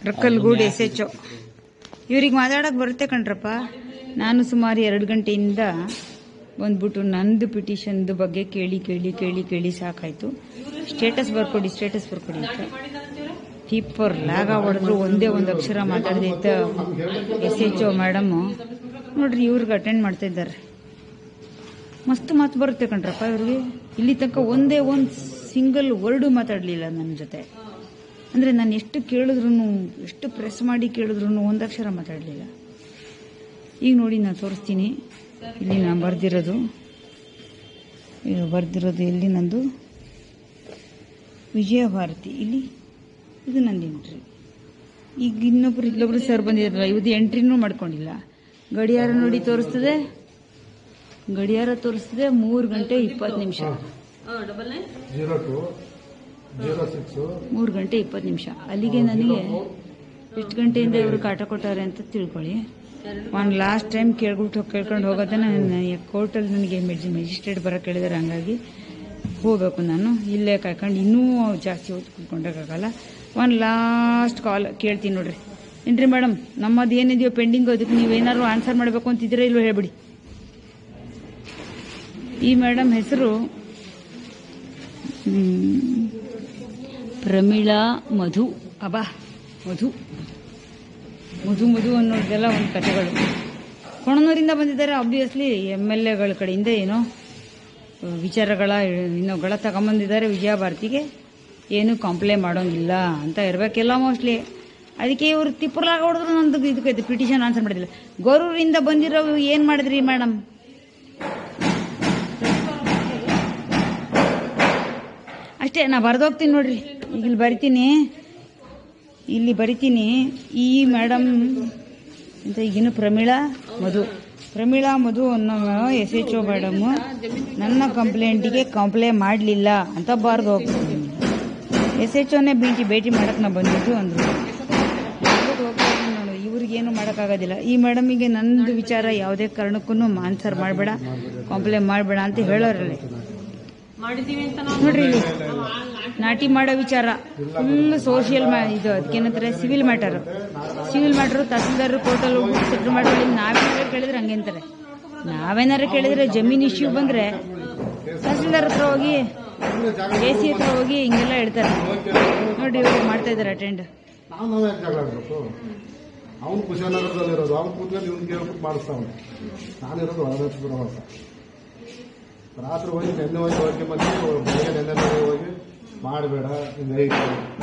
ರಕ್ಕಲ್ಗೂಡು S H ಇವ್ರಿಗೆ ಮಾತಾಡೋಕೆ ಬರುತ್ತೆ ಕಣ್ರಪ್ಪ ನಾನು ಸುಮಾರು ಎರಡು ಗಂಟೆಯಿಂದ ಬಂದ್ಬಿಟ್ಟು ನಂದು ಪಿಟಿಷನ್ದು ಬಗ್ಗೆ ಕೇಳಿ ಕೇಳಿ ಕೇಳಿ ಕೇಳಿ ಸಾಕಾಯ್ತು ಸ್ಟೇಟಸ್ ಬರ್ಕೊಡಿ ಸ್ಟೇಟಸ್ ಬರ್ಕೊಡಿ ಅಂತ ಕೀಪರ್ ಲಾಗ ಹೊಡೆದ್ರು ಒಂದೇ ಒಂದು ಅಕ್ಷರ ಮಾತಾಡದೆ ಇದ್ದ ಎಸ್ ಎಚ್ ಒ ಮೇಡಮು ನೋಡ್ರಿ ಇವ್ರಿಗೆ ಅಟೆಂಡ್ ಮಾಡ್ತಾ ಇದ್ದಾರೆ ಮಸ್ತ್ ಮಾತು ಬರುತ್ತೆ ಕಣ್ರಪ್ಪ ಇವ್ರಿಗೆ ಇಲ್ಲಿ ತನಕ ಒಂದೇ ಒಂದು ಸಿಂಗಲ್ ವರ್ಡು ಮಾತಾಡಲಿಲ್ಲ ನನ್ನ ಜೊತೆ ಅಂದರೆ ನಾನು ಎಷ್ಟು ಕೇಳಿದ್ರು ಎಷ್ಟು ಪ್ರೆಸ್ ಮಾಡಿ ಕೇಳಿದ್ರು ಒಂದಕ್ಷರ ಮಾತಾಡಲಿಲ್ಲ ಈಗ ನೋಡಿ ನಾನು ತೋರಿಸ್ತೀನಿ ಇಲ್ಲಿ ನಾನು ಬರೆದಿರೋದು ಬರೆದಿರೋದು ಎಲ್ಲಿ ನಂದು ವಿಜಯ ಭಾರತಿ ಇಲ್ಲಿ ಇದು ನಂದು ಎಂಟ್ರಿ ಈಗ ಇನ್ನೊಬ್ರು ಇಲ್ಲೊಬ್ರು ಸರ್ ಬಂದಿದ್ರಲ್ಲ ಇದು ಎಂಟ್ರಿನೂ ಮಾಡ್ಕೊಂಡಿಲ್ಲ ಗಡಿಯಾರ ನೋಡಿ ತೋರಿಸ್ತದೆ ಗಡಿಯಾರ ತೋರಿಸ್ತದೆ ಮೂರು ಗಂಟೆ ಇಪ್ಪತ್ತು ನಿಮಿಷ ಜೀರೋ ಟು ಜೀರೋ ಸಿಕ್ಸ್ ಮೂರು ಗಂಟೆ ಇಪ್ಪತ್ತು ನಿಮಿಷ ಅಲ್ಲಿಗೆ ನನಗೆ ಎಷ್ಟು ಗಂಟೆಯಿಂದ ಇವರು ಕಾಟ ಕೊಟ್ಟಾರೆ ಅಂತ ತಿಳ್ಕೊಳ್ಳಿ ಒಂದು ಲಾಸ್ಟ್ ಟೈಮ್ ಕೇಳ್ಬಿಟ್ಟು ಕೇಳ್ಕೊಂಡು ಹೋಗೋದೇ ನನ್ನ ಕೋರ್ಟಲ್ಲಿ ನನಗೆ ಮೆಜಿಸ್ಟ್ರೇಟ್ ಬರೋಕೆ ಹೇಳಿದಾರೆ ಹಂಗಾಗಿ ಹೋಗ್ಬೇಕು ನಾನು ಇಲ್ಲೇ ಕಾಯ್ಕೊಂಡು ಇನ್ನೂ ಜಾಸ್ತಿ ಹೊತ್ತು ಕುತ್ಕೊಂಡಾಗಲ್ಲ ಒಂದು ಲಾಸ್ಟ್ ಕಾಲ್ ಕೇಳ್ತೀನಿ ನೋಡ್ರಿ ಏನ್ರಿ ಮೇಡಮ್ ನಮ್ಮದು ಏನಿದೆಯೋ ಪೆಂಡಿಂಗ್ ಅದಕ್ಕೆ ನೀವೇನಾದ್ರು ಆನ್ಸರ್ ಮಾಡಬೇಕು ಅಂತಿದ್ರೆ ಇಲ್ವೋ ಹೇಳ್ಬಿಡಿ ಈ ಮೇಡಮ್ ಹೆಸರು ಹ್ಮ್, ಪ್ರಮೀಳಾ ಮಧು ಅಬಾ ಮಧು ಮಧು ಮಧು ಅನ್ನೋದೆಲ್ಲ ಒಂದು ಕಥೆಗಳು ಕೊಣನೂರಿಂದ ಬಂದಿದ್ದಾರೆ ಆಬ್ವಿಯಸ್ಲಿ ಎಮ್ ಎಲ್ ಎಗಳ ಕಡೆಯಿಂದ ಏನೋ ವಿಚಾರಗಳ ಇನ್ನೋಗಳ ತಗೊಂಬಂದಿದ್ದಾರೆ ವಿಜಯ ಭಾರತಿಗೆ ಏನು ಕಂಪ್ಲೇಂಟ್ ಮಾಡೋಂಗಿಲ್ಲ ಅಂತ ಇರಬೇಕೆಲ್ಲ ಮೋಸ್ಟ್ಲಿ ಅದಕ್ಕೆ ಇವರು ತಿಪ್ಪರ್ಲಾಗ ಹೊಡೆದ್ರು ನಂದು ಇದಕ್ಕೆ ಪಿಟಿಷನ್ ಆನ್ಸರ್ ಮಾಡಿದಿಲ್ಲ ಗೊರೂರಿಂದ ಬಂದಿರೋ ಏನು ಮಾಡಿದ್ರಿ ಮೇಡಮ್ ಅಷ್ಟೇ ನಾ ಬರ್ದೋಗ್ತೀನಿ ನೋಡ್ರಿ ಈಗ ಇಲ್ಲಿ ಬರಿತೀನಿ ಇಲ್ಲಿ ಬರಿತೀನಿ ಈ ಮೇಡಮ್ ಅಂತ ಈಗಿನ ಪ್ರಮೀಳಾ ಮಧು ಪ್ರಮೀಳಾ ಮಧು ಅನ್ನೋ ಎಸ್ ಎಚ್ ಒ ಮೇಡಮ್ ನನ್ನ ಕಂಪ್ಲೇಂಟಿಗೆ ಕಂಪ್ಲೇಂಟ್ ಮಾಡಲಿಲ್ಲ ಅಂತ ಬರ್ದು ಹೋಗ್ತೀನಿ ಎಸ್ ಎಚ್ ಒನೇ ಭೇಟಿ ಭೇಟಿ ಮಾಡಕ್ಕೆ ನಾ ಬಂದಿದ್ದು ಅಂದರು ನೋಡು ಇವ್ರಿಗೇನು ಮಾಡೋಕ್ಕಾಗೋದಿಲ್ಲ ಈ ಮೇಡಮಿಗೆ ನಂದು ವಿಚಾರ ಯಾವುದೇ ಕಾರಣಕ್ಕೂ ಆನ್ಸರ್ ಮಾಡಬೇಡ ಕಂಪ್ಲೇಂಟ್ ಮಾಡಬೇಡ ಅಂತ ಹೇಳೋರಲ್ಲಿ ನೋಡ್ರಿ ಇಲ್ಲಿ ನಾಟಿ ಮಾಡೋ ವಿಚಾರ ಫುಲ್ ಸೋಷಿಯಲ್ ಇದು ಅದಕ್ಕೇನಂತಾರೆ civil matter civil matter tahsildar ಕೋರ್ಟಲ್ಲಿ ಹೋಗ್ಬಿಟ್ಟು ಸೆಟ್ಲ್ ಮಾಡಿ ನಾವೇನಾರು ಕೇಳಿದ್ರೆ ಹಂಗೆ ಅಂತಾರೆ ನಾವೇನಾರು ಕೇಳಿದ್ರೆ ಜಮೀನ್ ಇಶ್ಯೂ ಬಂದ್ರೆ ತಹಸೀಲ್ದಾರ್ ಹತ್ರ ಹೋಗಿ ಎ ಸಿ ಹತ್ರ ಹೋಗಿ ಹಿಂಗೆಲ್ಲ ಹೇಳ್ತಾರೆ ನೋಡ್ರಿ ಇವಾಗ ಮಾಡ್ತಾ ಇದ್ದಾರೆ ಅಟೆಂಡ್ ನಾವು ನಾವೇ ಯಾಕೆ ಜಗಳ ಆಡ್ಬೇಕು ಅವನು ಕುಶಾಲನಗರದಲ್ಲಿರೋದು ಅವ್ನು ಕೂತ್ಕೊಂಡು ಇವ್ನು ಕೇಳ್ಬಿಟ್ಟು ಮಾಡಿಸ್ತಾವನೆ ನಾನಿರೋದು ಹೊರದಕ್ಷಿಣ ಹೊಸ ರಾತ್ರಿ ಹೋಗಿ ನೆನ್ನೆ ಹೋಗಿ ಹೋಗಿ ಮತ್ತೆ ಬೆಳಗ್ಗೆ ನೆನ್ನೆ ಹೋಗಿ ಮಾಡಬೇಡ ಹಿಂಗೈತೆ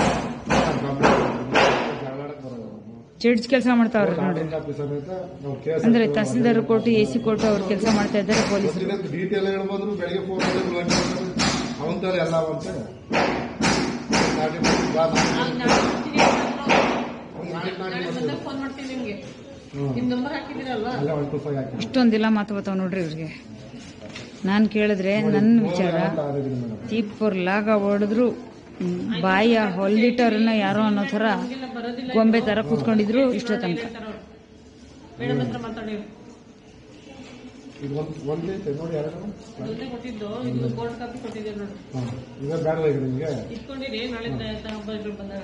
ಜಗಳ ಆಡಕ್ ಬರೋದು ಜಡ್ಜ್ ಕೆಲಸ ಮಾಡ್ತಾವ್ರೆ ನೋಡ್ರಿ ಆಫೀಸರ್ ಅಂತ ನಾವು ಕೇಸ್ ಅಂದ್ರೆ tahsildar court A C court ಅವ್ರು ಕೆಲಸ ಮಾಡ್ತಾ ಇದ್ದಾರೆ ಪೊಲೀಸರು ಡೀಟೇಲ್ ಹೇಳ್ಬಂದ್ರು ಬೆಳಿಗ್ಗೆ ಫೋನ್ ಮಾಡಿ ಅವನ ತರ ಎಲ್ಲ ಅವಂತೆ ನಾಟಿ ಮಾಡಿ ಬಾ ನಾಟಿ ಅವ್ನ್ ನಾಟಿ ನಾಟಿ ಮಾಡ್ತಿದ್ದ. ಫೋನ್ ಮಾಡ್ತೀನಿ ನಿಮ್ಗೆ ಹ್ಮ್. ನಿಮ್ ನಂಬರ್ ಹಾಕಿದಿರಲ್ವಾ ಅಲ್ಲೇ ಒನ್ ಟು ಫೈವ್ ಹಾಕಿ ಇಷ್ಟೊಂದೆಲ್ಲ ಮಾತು ಬರ್ತಾವ ನೋಡ್ರಿ ಇವ್ರಿಗೆ ನಾನು ಕೇಳಿದ್ರೆ ನನ್ನ ವಿಚಾರ ಮೇಡಮ್ ತೀಪುರ್ ಲಾಗ ಹೊಡೆದ್ರು ಹ್ಮ್, ಬಾಯಿಯ ಹೊಲ್ದಿಟ್ಟವ್ರನ್ನ ಯಾರೋ ಅನ್ನೋ ಥರ ಗೊಂಬೆ ತರ ಕೂತ್ಕೊಂಡಿದ್ರು ಇಷ್ಟೋ ತನಕ ಮೇಡಮ್ ಹತ್ರ ಮಾತಾಡಿ ಇದು ಒಂದ್ ಒಂದೈತೆ ನೋಡಿ ಎರಡು ಒಂದೇ ಕೊಟ್ಟಿದ್ದು ಇದು ಬೋರ್ಡ್ ಕಾಪಿ ಕೊಟ್ಟಿದ್ದೀರಿ ನೋಡಿ ಹಾಂ ಈಗ ಬೇಡ ಈಗ ನಿಮಗೆ ಇಟ್ಕೊಂಡಿರಿ ನಾಳೆ ತಗೊಂಡ್ಬಂದ್ರು ಬಂದಾಗ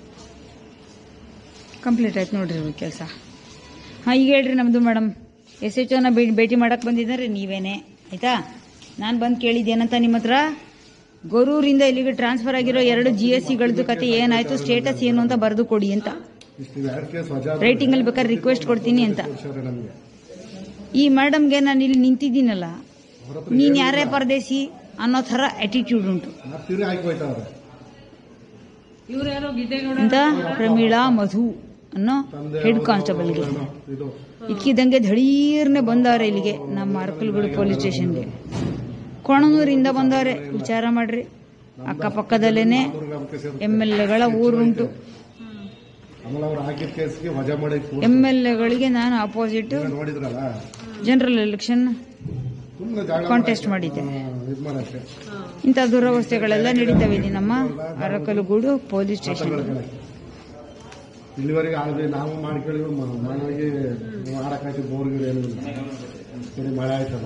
ಕಂಪ್ಲೀಟ್ ಆಯ್ತು ನೋಡ್ರಿ ಇವ್ರ ಕೆಲಸ ಹಾಂ ಈಗ ಹೇಳ್ರಿ ನಮ್ಮದು ಮೇಡಮ್ ಎಸ್ ಎಚ್ ಓನ ಭೇಟಿ ಮಾಡಕ್ಕೆ ಬಂದಿದ್ದಾರೆ ನೀವೇನೆ ಆಯ್ತಾ ನಾನು ಬಂದು ಕೇಳಿದ್ದೇನಂತ ನಿಮ್ಮ ಹತ್ರ ಗೊರೂರಿಂದ ಇಲ್ಲಿಗೆ ಟ್ರಾನ್ಸ್ಫರ್ ಆಗಿರೋ ಎರಡು ಜಿ ಎಸ್ ಸಿಗಳದ್ದು ಕತೆ ಏನಾಯ್ತು ಸ್ಟೇಟಸ್ ಏನು ಅಂತ ಬರೆದು ಕೊಡಿ ಅಂತ ಇಷ್ಟು ಎರಡು ಕೇಸ್ ವಜಾ ರೈಟಿಂಗಲ್ಲಿ ಬೇಕಾದ್ರೆ ರಿಕ್ವೆಸ್ಟ್ ಕೊಡ್ತೀನಿ ಅಂತ ಕೊಡ್ಸ್ಯಾರೆ ನಮಗೆ ಈ ಮೇಡಮ್ಗೆ ನಾನು ಇಲ್ಲಿ ನಿಂತಿದ್ದೀನಲ್ಲ ಅವ್ರ ಹತ್ರ ನೀನು ಯಾರೇ ಪರದೇಶಿ ಅನ್ನೋ ಥರ ಆಟಿಟ್ಯೂಡ್ ಉಂಟು ನಾ ತಿರುಗಿ ಹಾಕಿ ಹೋಯ್ತಾವ್ರೆ ಇವ್ರು ಯಾರೋ ಗಿಡ್ಡೇಗೌಡ ಅಂತ ಪ್ರಮೀಳಾ ಮಧು ಅನ್ನೋ ತಂದೆ ಹೆಡ್ ಕಾನ್ಸ್ಟೇಬಲ್ಗೆ ಇದು ಇಕ್ಕಿದಂಗೆ ಧಡೀರ್ನೆ ಬಂದವ್ರೆ ಇಲ್ಲಿಗೆ ನಮ್ಮ ಅರಕಲ್ಗೂಡು ಪೊಲೀಸ್ ಸ್ಟೇಷನ್ಗೆ ಕೊಣನೂರಿಂದ ಬಂದವ್ರೆ ವಿಚಾರ ಮಾಡ್ರಿ ಅಕ್ಕಪಕ್ಕದಲ್ಲೇನೆ ಗ್ರಾಮ ಕೇಸ್ ಇರುತ್ತೆ. ಎಮ್ ಎಲ್ ಎಗಳ ಊರುಂಟು ಆಮೇಲೆ ಅವ್ರು ಹಾಕಿದ ಕೇಸ್ಗೆ ವಜಾ ಮಾಡಿ ಎಮ್ ಎಲ್ ಎಗಳಿಗೆ ನಾನು ಅಪೋಸಿಟ್ ನೋಡಿದ್ರಲ್ಲ ಜನರಲ್ ಎಲೆಕ್ಷನ್ ಸುಮ್ಮನೆ ಜಾಗ ಕಾಂಟೆಸ್ಟ್ ಮಾಡಿದ್ದೆ ಇದು ಮಾಡಕ್ಕೆ ಇಂಥ ದುರವಸ್ಥೆಗಳೆಲ್ಲ ನಡೀತವೆ ಇಲ್ಲಿ ನಮ್ಮ ಅರಕಲಗೂಡು ಪೊಲೀಸ್ ಸ್ಟೇಷನ್ ಇಲ್ಲಿವರೆಗೆ ಆಗಲಿ ನಾವು ಮಾಡ್ಕೊಳ್ಳಿ ಮನೆಗೆ ಮಾಡಕ್ಕಾಯ್ತು ಬೋರ್ಗಿರ್ ಏನು ಇಲ್ಲ ಸರಿ ಮಳೆ ಆಯ್ತಲ್ಲ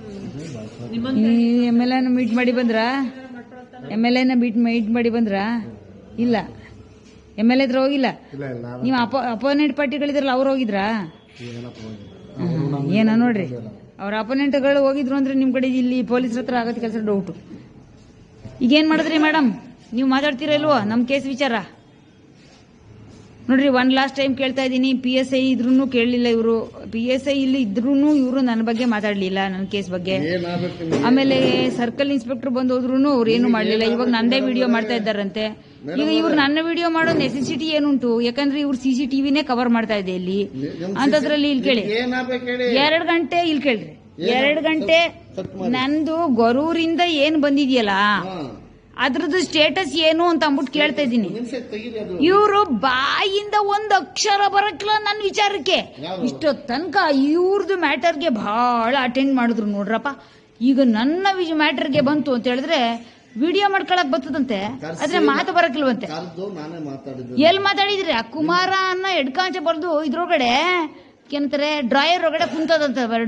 ಈ ಎಮ್ ಎಲ್ ಎನ ಮೀಟ್ ಮಾಡಿ ಬಂದ್ರ ಎಮ್ ಎಲ್ ಎನ ಮೀಟ್ ಮೀಟ್ ಮಾಡಿ ಬಂದ್ರ ಇಲ್ಲ ಎಮ್ ಎಲ್ ಎದ್ರ ಹೋಗಿಲ್ಲ ಇಲ್ಲ ಇಲ್ಲ ನಾವೇ ನೀವು ಅಪೋ ಅಪೋನೆಂಟ್ ಪಾರ್ಟಿಗಳಿದ್ರಲ್ಲ ಅವ್ರು ಹೋಗಿದ್ರಾ ಏನಪ್ಪ ಹೋಗಿಲ್ಲ. ಅವ್ರು ನಮ್ಮ ಏನ ನೋಡ್ರಿ ಅವ್ರ ಅಪೋನೆಂಟ್ಗಳು ಹೋಗಿದ್ರು ಅಂದ್ರೆ ನಿಮ್ ಕಡೆ ಇಲ್ಲಿ ಪೊಲೀಸ್ರ ಹತ್ರ ಆಗತ್ತೆ ಕೆಲಸ ಡೌಟು ಈಗ ಏನ್ ಮಾಡಿದ್ರಿ ಮೇಡಮ್ ನೀವು ಮಾತಾಡ್ತೀರಾ ಇಲ್ವೋ ನಮ್ ಕೇಸ್ ವಿಚಾರ ನೋಡ್ರಿ ಒನ್ ಲಾಸ್ಟ್ ಟೈಮ್ ಕೇಳ್ತಾ ಇದ್ದೀನಿ ಪಿ ಎಸ್ ಐ ಇದ್ರೂ ಕೇಳಲಿಲ್ಲ ಇವರು ಪಿ ಎಸ್ ಐ ಇಲ್ಲಿ ಇದ್ರೂ ಇವರು ನನ್ನ ಬಗ್ಗೆ ಮಾತಾಡ್ಲಿಲ್ಲ ನನ್ನ ಕೇಸ್ ಬಗ್ಗೆ ಏನಾಗ್ಬೇಕು ನಿಮ್ಗೆ? ಆಮೇಲೆ ಸರ್ಕಲ್ ಇನ್ಸ್ಪೆಕ್ಟರ್ ಬಂದು ಹೋದ್ರು ಅವ್ರು ಏನು ಮಾಡ್ಲಿಲ್ಲ ಇವಾಗ ನಂದೇ ವಿಡಿಯೋ ಮಾಡ್ತಾ ಇದ್ದಾರಂತೆ ಈಗ ಇವ್ರು ನನ್ನ ವಿಡಿಯೋ ಮಾಡೋ ನೆಸೆಸಿಟಿ ಏನುಂಟು ಯಾಕಂದ್ರೆ ಇವ್ರು ಸಿ ಸಿ ಟಿವಿನೇ ಕವರ್ ಮಾಡ್ತಾ ಇದೆ ಇಲ್ಲಿ ಅಂತದ್ರಲ್ಲಿ ಇಲ್ಲಿ ಕೇಳಿ ಏನಾಗ್ಬೇಕು ಹೇಳಿ ಎರಡ್ ಗಂಟೆ ಇಲ್ಲಿ ಕೇಳ್ರಿ ಎರಡ್ ಗಂಟೆ ನಂದು ಗೊರೂರಿಂದ ಏನ್ ಬಂದಿದ್ಯಲ್ಲ ಅದ್ರದ್ದು ಸ್ಟೇಟಸ್ ಏನು ಅಂತ ಅಂದ್ಬಿಟ್ಟು ಕೇಳ್ತಾ ಇದ್ದೀನಿ ನಿಮಿಷ ತೆಗೀರಿ ಅದು ಇವರು ಬಾಯಿಂದ ಒಂದ್ ಅಕ್ಷರ ಬರಕ್ಲ ನನ್ನ ವಿಚಾರಕ್ಕೆ ಇಷ್ಟೋ ತನಕ ಇವ್ರದ್ದು ಮ್ಯಾಟರ್ಗೆ ಬಹಳ ಅಟೆಂಡ್ ಮಾಡಿದ್ರು ನೋಡ್ರಪ್ಪ ಈಗ ನನ್ನ ಮ್ಯಾಟರ್ಗೆ ಬಂತು ಅಂತ ಹೇಳಿದ್ರೆ ವಿಡಿಯೋ ಮಾಡ್ಕೊಳಕ್ ಬರ್ತದಂತೆ ಆದ್ರೆ ಮಾತು ಬರಕಿಲ್ವಂತೆ ಕರೆದು ನಾನೇ ಮಾತಾಡಿದ್ದು ಎಲ್ ಮಾತಾಡಿದ್ರಿ ಆ ಕುಮಾರ ಅನ್ನೋ ಎಡ್ಕಾಂಚ ಬರ್ದು ಇದ್ರೊಳಗಡೆ ಏನಂತಾರೆ ಡ್ರಾಯರ್ ಒಳಗಡೆ ಕುಂತದಂತೆ